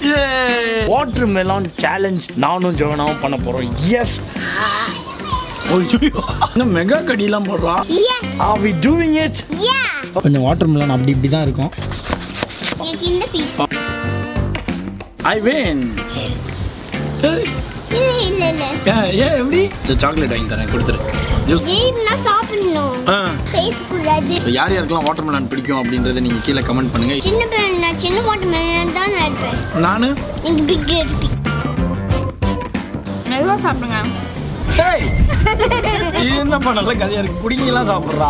Water melon challenge நானும் ஜோனாவும் பண்ண போறோம் எஸ் இன்னும் மெகா கடியெல்லாம் போடுறான் Yes. Are we doing it Yeah. கொஞ்சம் வாட்டர் மிலன் அப்படி இப்படி தான் இருக்கும் எனக்கு இந்த பீஸ் ஐ வேன் இல்ல இல்ல இல்ல ஏன் எப்படி சாக்லேட் வாங்கி தரேன் கொடுத்துரு ஜூஸ் கேம்னா சாப்பிடணும் ஆ பேசக்கூடாது யார் யாருக்கெல்லாம் வாட்டர் மெலான் பிடிக்கும் அப்படின்றத நீங்க கீழே கமெண்ட் பண்ணுங்க சின்ன பையன் நான் சின்ன வாட்டர் மேலன் தான் நான் எடுப்பேன் நானு எனக்கு பிக் இருக்கு மெதுவாக சாப்பிடுங்க ஹேய் இது என்னப்பா நல்ல கதையா இருக்கு புடிங்கெல்லாம் சாப்பிட்றா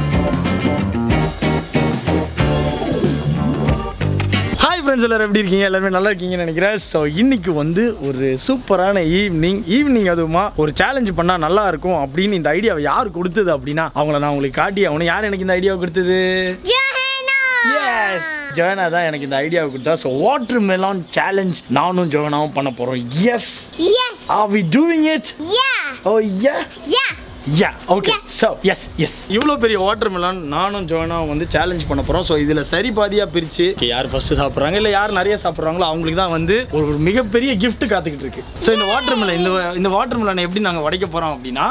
ஹாய் ஃப்ரெண்ட்ஸ் எல்லாரும் எப்படி இருக்கீங்க எல்லாருமே நல்லா இருக்கீங்கன்னு நினைக்கிறேன் ஸோ இன்னைக்கு வந்து ஒரு சூப்பரான ஈவினிங் ஈவினிங் அதுவுமா ஒரு சேலஞ்ச் பண்ணால் நல்லா இருக்கும் அப்படின்னு இந்த ஐடியாவை யார் கொடுத்தது அப்படின்னா அவங்கள நான் உங்களுக்கு காட்டி ஆகணும் யார் எனக்கு இந்த ஐடியாவை கொடுத்தது ஜோஹனா எஸ் ஜோனா தான் எனக்கு இந்த ஐடியாவை கொடுத்தா ஸோ வாட்டர் மெலான் சேலஞ்ச் நானும் ஜோனாவும் பண்ண போகிறோம் yes yes are we doing it yeah oh yeah yeah yeah okay Yeah. So yes yes இவ்வளோ பெரிய வாட்டர் மெலான் நானும் ஜோனாவும் வந்து சேலஞ்ச் பண்ண போகிறோம் ஸோ இதில் சரி பாதியாக பிரித்து யார் ஃபஸ்ட்டு சாப்பிட்றாங்க இல்லை யார் நிறைய சாப்பிட்றாங்களோ அவங்களுக்கு தான் வந்து ஒரு ஒரு மிகப்பெரிய gift காத்துக்கிட்டு இருக்கு ஸோ இந்த வாட்டர் மெலன் இந்த இந்த வாட்டர் மெலானை எப்படி நாங்கள் உடைக்க போகிறோம் அப்படின்னா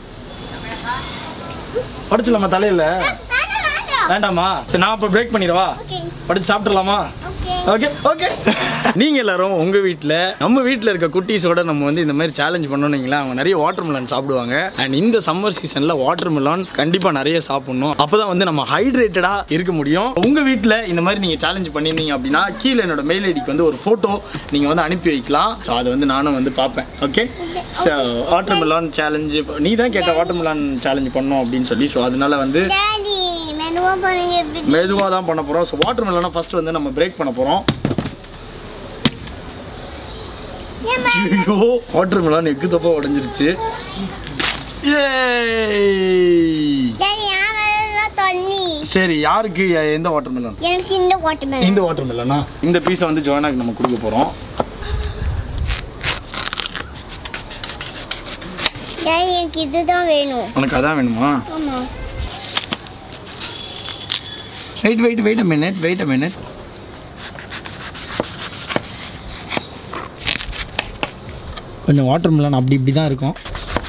உடச்சிடலாமா தலையில் வேண்டாம் வேண்டாம் வேண்டாமா சரி நான் அப்போ பிரேக் பண்ணிடவா ஓகே உடச்சு சாப்பிட்றலாமா ஓகே ஓகே ஓகே நீங்க எல்லாரும் உங்க வீட்ல நம்ம வீட்ல இருக்க குட்டீஸோட நம்ம வந்து இந்த மாதிரி சேலஞ்ச் பண்ணோம்னீங்களா அவங்க நிறைய வாட்டர் மெலான் சாப்பிடுவாங்க அண்ட் இந்த சம்மர் சீசன்ல வாட்டர் மெலான் கண்டிப்பா நிறைய சாப்பிடணும் அப்பதான் வந்து நம்ம ஹைட்ரேட்டடா இருக்க முடியும் உங்க வீட்ல இந்த மாதிரி நீங்க சேலஞ்ச் பண்ணியிருந்தீங்க அப்படின்னா கீழே என்னோட மெயில் ஐடிக்கு வந்து ஒரு போட்டோ நீங்க வந்து அனுப்பி வைக்கலாம் ஸோ அதை வந்து நானும் வந்து பார்ப்பேன் okay so watermelon challenge நீ தான் கேட்ட வாட்டர் மெலான் சேலஞ்ச் பண்ணோம் அப்படின்னு சொல்லி ஸோ அதனால வந்து டாடி மெனுவா பண்ணுங்க எப்படி மெதுவாக தான் பண்ண போகிறோம் ஸோ வாட்டர் மெலனை ஃபர்ஸ்ட் வந்து நம்ம பிரேக் பண்ண போகிறோம் ஐயோ வாட்டர் மெலான் எக்கு தப்பா உடஞ்சிருச்சு ஏய் டாடி யா மேல தண்ணி சரி யாருக்கு எ- எந்த வாட்டர் மெலன் எனக்கு இந்த வாட்டர் மேலன் இந்த வாட்டர் மெலனா இந்த பீஸை வந்து ஜோனாக்கு நம்ம கொடுக்க போகிறோம் டாடி எனக்கு இதுதான் வேணும் உனக்கு அதான் வேணுமா ஆமா wait wait wait a minute wait a minute கொஞ்சம் வாட்டர் மிலன் அப்படி இப்படி தான் இருக்கும்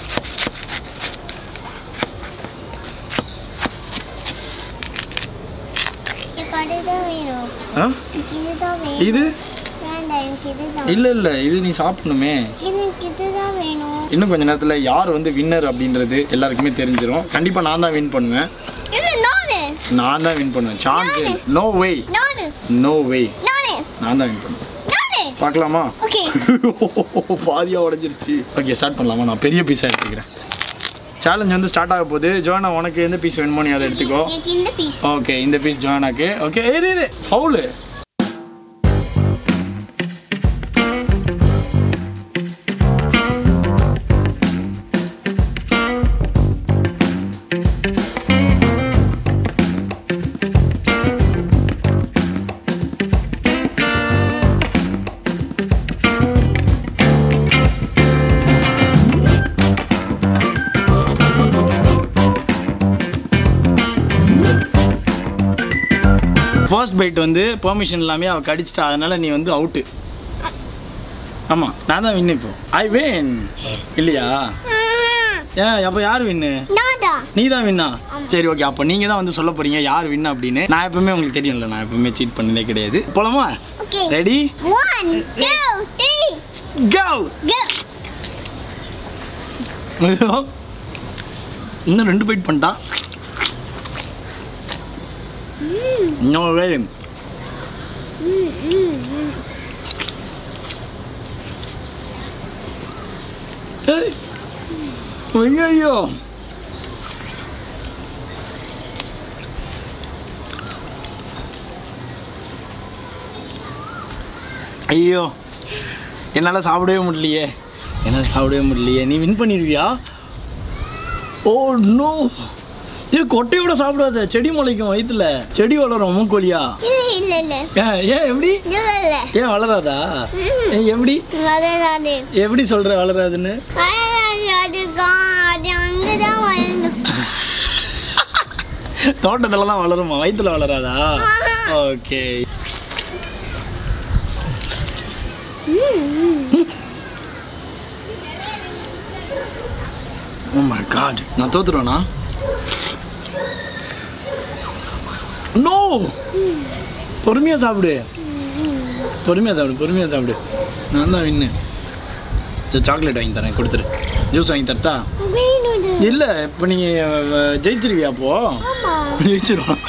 எனக்கு அதுதான் வேணும் ஆ எனக்கு இதுதான் வேணும் இது வேண்டாம் எனக்கு இதுதான் இல்லை இல்லை இது நீ சாப்பிடணுமே எனக்கு இதுதான் வேணும் இன்னும் கொஞ்ச நேரத்தில் யார் வந்து வின்னர் அப்படின்றது எல்லாருக்குமே தெரிஞ்சிடும் கண்டிப்பாக நான் தான் வின் பண்ணுவேன் இல்ல நானு நான் தான் வின் பண்ணுவேன் சான்ஸ் நோ வே நானு நோ வே நானு நான் தான் வின் பண்ணுவேன் நானு பார்க்கலாமா ஓகே பாதியாக உடஞ்சிருச்சு ஓகே ஸ்டார்ட் பண்ணலாமா நான் பெரிய பீஸாக எடுத்துக்கிறேன் சேலஞ்ச் வந்து ஸ்டார்ட் ஆக போகுது ஜோனா உனக்கு எந்த பீஸ் வேணுமோ நீ அதை எடுத்துக்கோ எனக்கு இந்த பீஸ் ஓகே இந்த பீஸ் ஜோனாக்கு ஓகே ஏறு ஏறு ஃபவுலு ஃபர்ஸ்ட் பைட் வந்து பெர்மிஷன் இல்லாமல் அவள் கடிச்சிட்டா அதனால நீ வந்து அவுட்டு ஆமாம் நான் தான் வின்னு இப்போ ஐ வேன் இல்லையா ஏன் அப்போ யார் வின்னு நாதா நீ தான் வின்னா சரி ஓகே அப்போ நீங்கள் தான் வந்து சொல்ல போறீங்க யார் வின் அப்படின்னு நான் எப்பவுமே உங்களுக்கு தெரியும்ல நான் எப்பவுமே சீட் பண்ணதே கிடையாது போலாமா okay ready one two three go go இன்னும் ரெண்டு பைட் பண்ணிட்டான் இன்னும் வே ஏய் ஐயோ ஐயோ என்னால் சாப்பிடவே முடியலையே என்னால் சாப்பிடவே முடியலையே நீ வின் பண்ணிடுவியா ஓ நோ ஏ கொட்டையோட சாப்பிடாத செடி முளைக்கும் வயிற்றுல செடி வளரும் மூக்கோலியா இல்ல இல்ல இல்ல ஏன் ஏன் எப்படி இல்ல இல்ல ஏன் வளராதா ஏன் எப்படி வளராது எப்படி சொல்ற வளராதுன்னு வளராது அது கா- அது அங்கதான் வளரும் தோட்டத்துல தான் வளருமா வயிற்றுல வளராதா ஆஹா. ஓகே ஓ மை காட் நான் தோத்துருவேனா நோ பொறுமையாக சாப்பிடு பொறுமையாக சாப்பிடு பொறுமையாக சாப்பிடு நான் தான் வின்னு சரி சாக்லேட் வாங்கி தரேன் கொடுத்துரு ஜூஸ் வாங்கி தரட்டா வேணுது இல்லை இப்போ நீங்கள் ஜெயிச்சிருவியா அப்போ ஆமா ஜெயிச்சிருவோம்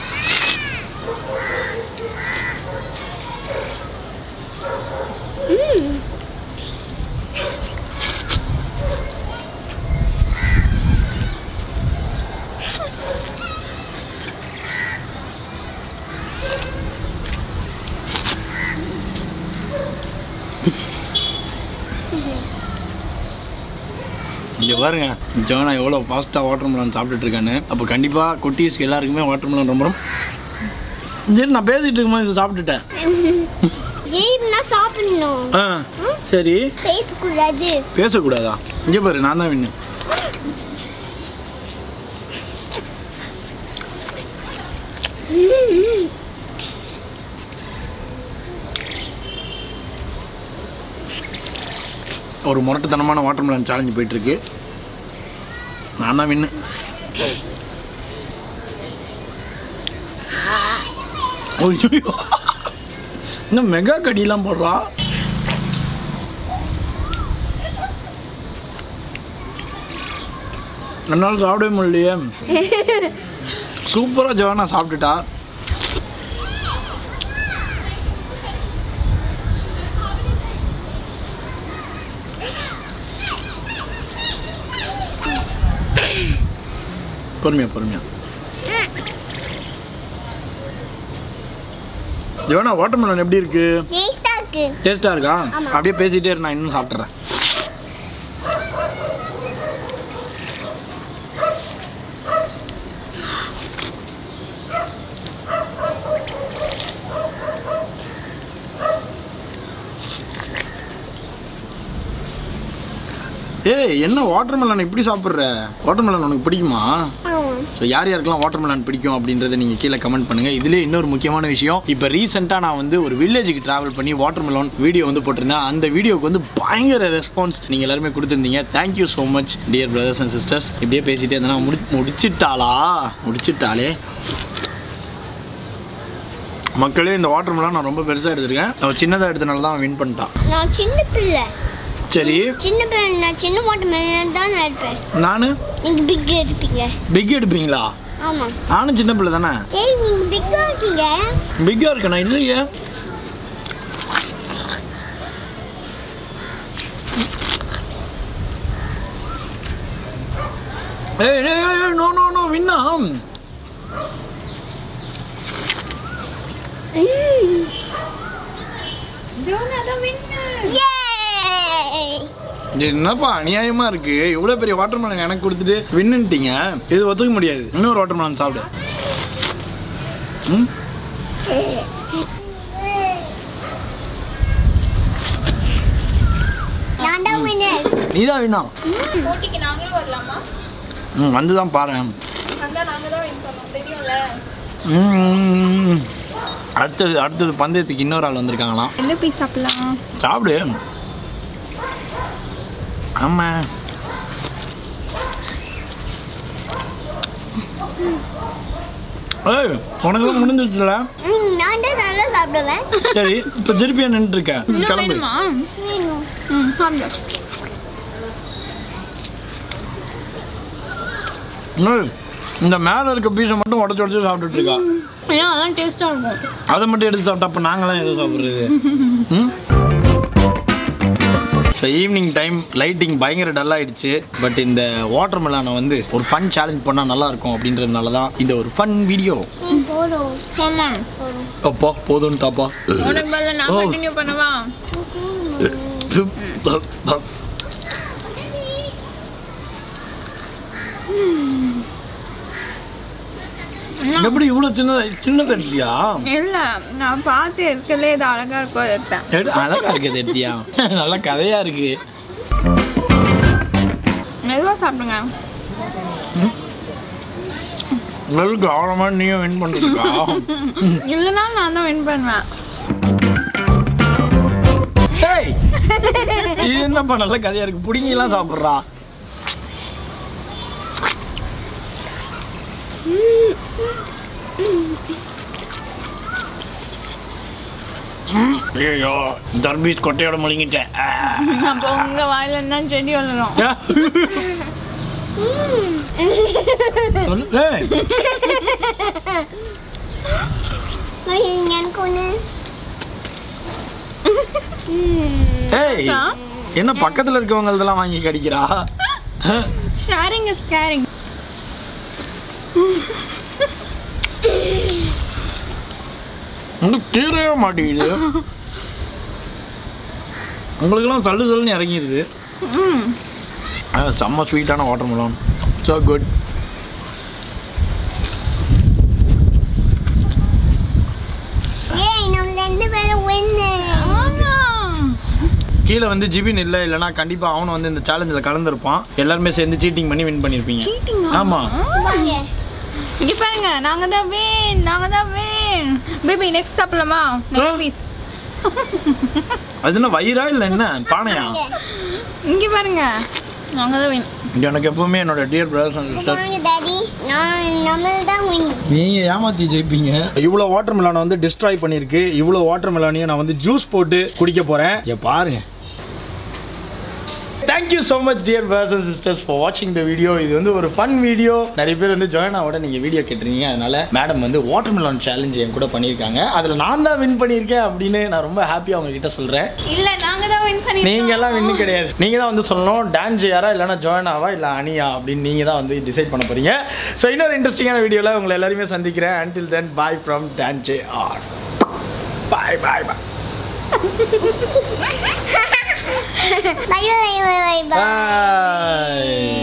இங்கே பாருங்க ஜோனா எவ்வளோ ஃபாஸ்ட்டாக வாட்டர் மெலன் சாப்பிட்டுட்டு இருக்கான்னு அப்போ கண்டிப்பாக குட்டீஸ்க்கு எல்லாருக்குமே வாட்டர் மெலன் ரொம்ப ரொம்ப சரி நான் பேசிகிட்டு இருக்கும்போது இதை சாப்பிட்டுட்டேன் கேம்னா சாப்பிடணும் ஆ சரி பேசக்கூடாது பேசக்கூடாதா இங்கே பாரு நான் தான் வின்னு ஒரு முரட்டுத்தனமான வாட்டர் மெலன் சேலஞ்சு போயிட்டு இருக்கு நான் தான் வின்னு ஐயோ இன்னும் மெகா கடியெல்லாம் போடுறா என்னால் சாப்பிடவே முடியலையே சூப்பராக ஜவானா சாப்பிட்டுட்டா பொறுமையா பொறுமையா ஜவானா வாட்டர்மெலன் எப்படி இருக்கு டேஸ்டா இருக்கு டேஸ்டா இருக்கா ஆமா. அப்படியே பேசிட்டே இரு, நான் இன்னும் சாப்பிட்றேன் ஏய் என்ன வாட்டர்மெலன் இப்படி சாப்பிட்ற வாட்டர்மெலன் உனக்கு பிடிக்குமா ஆமா ஸோ யார் யாருக்கெல்லாம் வாட்டர்மெலன் பிடிக்கும் அப்படின்றத நீங்கள் கீழே கமெண்ட் பண்ணுங்கள் இதுலேயே இன்னொரு முக்கியமான விஷயம் இப்போ ரீசெண்டாக நான் வந்து ஒரு வில்லேஜுக்கு ட்ராவல் பண்ணி வாட்டர்மெலன் வீடியோ வந்து போட்டிருந்தேன் அந்த வீடியோக்கு வந்து பயங்கர ரெஸ்பான்ஸ் நீங்கள் எல்லாருமே கொடுத்துருந்தீங்க thank you so much dear brothers and sisters இப்படியே பேசிட்டே இருந்தேன்னா முடி முடிச்சிட்டாளா முடிச்சிட்டாளே மக்களே இந்த வாட்டர்மெலன் நான் ரொம்ப பெருசாக எடுத்திருக்கேன் அவன் சின்னதாக எடுத்தனால தான் வின் பண்ணிட்டான் நான் சின்ன பிள்ளை சரி சின்ன பிள்ளை நான் சின்ன வாட்டர் மெலன் தான் நான் எடுப்பேன் நான் நீங்க பிக் எடுப்பீங்க பிக் எடுப்பீங்களா ஆமா நானும் சின்ன பிள்ளை தானே ஏய் நீங்க பிக்கா இருக்கீங்க பிக்காக இருக்கேன் நான் இல்லையே ஏய் ஏய், ஏய் நோ நோ நோ வின்னா Yay! இது என்னப்பா அநியாயமா இருக்கு இவ்வளவு பெரிய வாட்டர் மெலன் எனக்கு கொடுத்துட்டு வின்னுட்டீங்க இது ஒத்துக்க முடியாது இன்னொரு வாட்டர் மெலன் சாப்பிடு ம் நான் தான் winner. நீ தான் வின்னா போட்டிக்கு நாங்களும் வரலாமா ம் வந்து தான் பாரு வந்தா நாங்க தான் வின் பண்ணோம் தெரியும்ல ம் அடுத்தது அடுத்தது பந்தயத்துக்கு இன்னொரு ஆள் வந்திருக்காங்களாம் என்ன பீஸ் சாப்பிடலாம் சாப்பிடு ஆமா ஏய் உனக்கு முடிஞ்சிச்சுல ம், நான் தான் நல்லா சாப்பிடுவேன் சரி இப்போ திருப்பியா நின்றுட்டு இருக்கேன் கிளம்பு வேணும். ம் சாப்பிடு ஏய், இந்த மேலே இருக்க பீஸை மட்டும் உடச்சி உடச்சி சாப்பிட்டுட்டு இருக்கா ஏன்னா அதான் டேஸ்ட்டாக இருக்கும் அதை மட்டும் எடுத்து சாப்பிட்டா அப்போ நாங்களாம் எதை சாப்பிட்றது ம் ஸோ ஈவினிங் டைம் லைட்டிங் பயங்கர டல் ஆயிடுச்சு பட் இந்த வாட்டர் மெலானை வந்து ஒரு ஃபன் சேலஞ்ச் பண்ணால் நல்லா இருக்கும் அப்படின்றதுனால தான் இந்த ஒரு ஃபன் வீடியோ ம், போதும் ஆமாம் அப்பா போதும்ட்டாப்பா உனக்கு பதில் நான் ஓ. கண்டினியூ பண்ணவா எப்படி இவ்வளோ சின்னதா சின்னதை எடுத்தியா இல்லை நான் பார்த்து இருக்கலே இது அழகாக இருக்கும் அதை எடுத்தேன் எடு- அழகா இருக்குது எடுத்தியா நல்லா கதையா இருக்கு மெதுவாக சாப்பிடுங்க வெறும் கவனமாக நீயும் வின் பண்ணிருக்கா இல்லைனா நான் தான் வின் பண்ணுவேன் ஏய் இது என்னப்பா நல்ல கதையா இருக்கு புடிங்கெல்லாம் சாப்பிட்றா ஐயோ தர்பீஸ் கொட்டையோட முழுங்கிட்டேன் அப்போ உங்க வாயில இருந்தா செடி வளரும் சொல்லு ஏய், எனக்கு ஒன்று ஏய் என்ன பக்கத்துல இருக்கவங்க இதெல்லாம் வாங்கி கடிக்கிறா ஷேரிங் இஸ் கேரிங் உங்களுக்கு தீரவே மாட்டேங்குது உங்களுக்கெல்லாம் தள்ளு தள்ளுன்னு இறங்கிடுது ஆ, செம்ம ஸ்வீட்டான வாட்டர் மெலன் ஸோ குட் ஏய் நம்ம ரெண்டு பேரும் வின்னு ஆமா கீழே வந்து ஜிபின் இல்லை இல்லைனா கண்டிப்பாக அவனும் வந்து இந்த சேலஞ்சில் கலந்துருப்பான் எல்லாருமே சேர்ந்து சீட்டிங் பண்ணி வின் பண்ணியிருப்பீங்க Cheating ஆ? ஆமாம் வாங்க இங்க பாருங்க நாங்க தான் வேன் நாங்க தான் வேன் பேபி நெக்ஸ்ட் சாப்பிடலாமா ஆ. நெக்ஸ்ட் பீஸ் அது என்ன வயிறா இல்லை என்ன பானையா இங்க பாருங்க நாங்க தான் வேன் எனக்கு எப்பவுமே என்னோட டியர் பிரதர்ஸ் அண்ட் சிஸ்டர் வாங்க டாடி நான் நம்ம தான் வின் நீங்கள் ஏமாற்றி ஜெயிப்பீங்க இவ்வளோ வாட்டர் மெலானை வந்து டிஸ்ட்ராய் பண்ணியிருக்கு இவ்வளோ வாட்டர் மெலானையும் நான் வந்து ஜூஸ் போட்டு குடிக்க போகிறேன் இங்கே பாருங்க thank you so much dear brothers and sisters for வாட்சிங் த வீடியோ இது வந்து ஒரு ஃபன் வீடியோ நிறைய பேர் வந்து ஜாயின் ஆவோட நீங்கள் வீடியோ கேட்டிருந்தீங்க அதனால மேடம் வந்து வாட்டர் மெலான் சேலஞ்ச் என் கூட பண்ணியிருக்காங்க அதில் நான் தான் வின் பண்ணியிருக்கேன் அப்படின்னு நான் ரொம்ப ஹாப்பியாக உங்ககிட்ட சொல்கிறேன் இல்ல நாங்க தான் வின் பண்ணி நீங்க எல்லாம் வின்னு கிடையாது நீங்க தான் வந்து சொல்லணும் டான்ஸ் யாரா இல்லைன்னா ஜோயனாவா இல்லை அனியா அப்படின்னு நீங்க தான் வந்து டிசைட் பண்ண போறீங்க ஸோ இன்னொரு இன்ட்ரெஸ்டிங்கான வீடியோவில் உங்களை எல்லாருமே சந்திக்கிறேன் until then bye from dance R bye bye bye bye bye bye bye bye